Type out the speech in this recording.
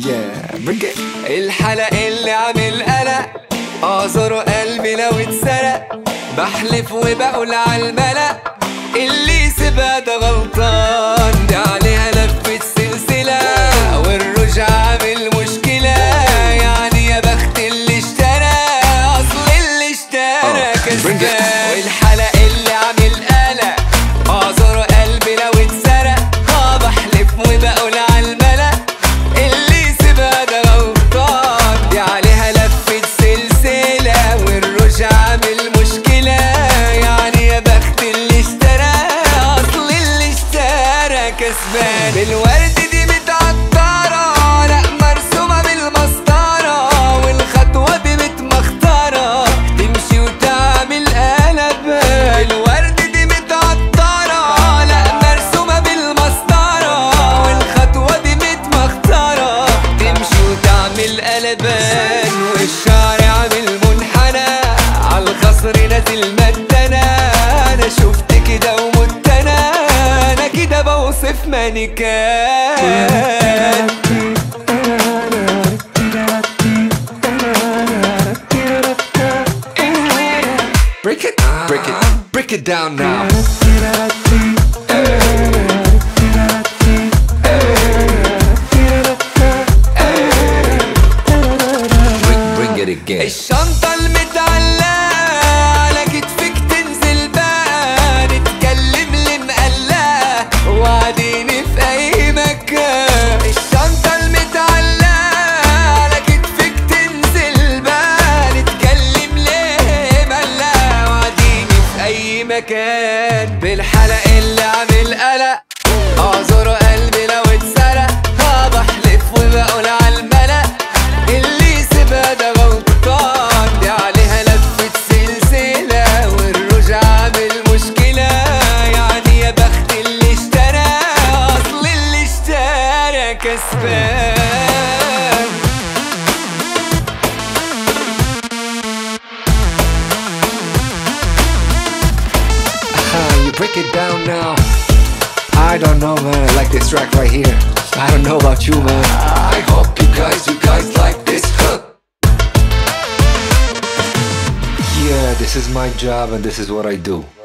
Yeah, bring it. الحلق اللي عامل قلق اعذره قلبي لو اتسرق بحلف وبقول على الملأ اللي سيبها ده غلطان دي عليها لفة سلسلة والرجع عامل مشكلة يعني يا بخت اللي اشترى اصل اللي اشترى Oh, bring it. كسبان والحلق اللي عامل قلق اعذره قلبي لو اتسرق اه بحلف وبقول على الملأ اللي سيبها ده غلطان دي عليها لفة سلسلة والرجع عامل مشكلة يعني يا بخت اللي اشترى اصل اللي اشترى كسبان بالورد دي متعطرة لا مرسومة بالمسطرة والخطوة دي متمخترة تمشي وتعمل قلب الورد دي متعطرة لا مرسومة بالمسطرة والخطوة دي متمخترة تمشي وتعمل قلبان والشعر عامل منحنى عالخصر نازل مدنا انا شفت كده ومت انا انا كده بوصف مانيكان Break it, break it, break it down now. Bring, bring it again. الشنطة المتعلقة على كتفك تنزل بقى نتكلم لمقلقة وقاعدين في أي مكان الشنطة المتعلقة على كتفك تنزل بقى نتكلم ليه مقلقة وقاعدين في أي مكان بالحلق اللي عامل قلق أعذر قلبي لو اتسرق اه بحلف وبقول على الملأ اللي سيبها ده غلطان دي عليها لفة سلسلة والرجع عامل مشكلة يعني يا بخت اللي اشترى أصل اللي اشترى كسبان Ah, you break it down now. I don't know, man. I like this track right here. I don't know about you, man. I hope you guys, you guys like this hook. Yeah, this is my job and this is what I do.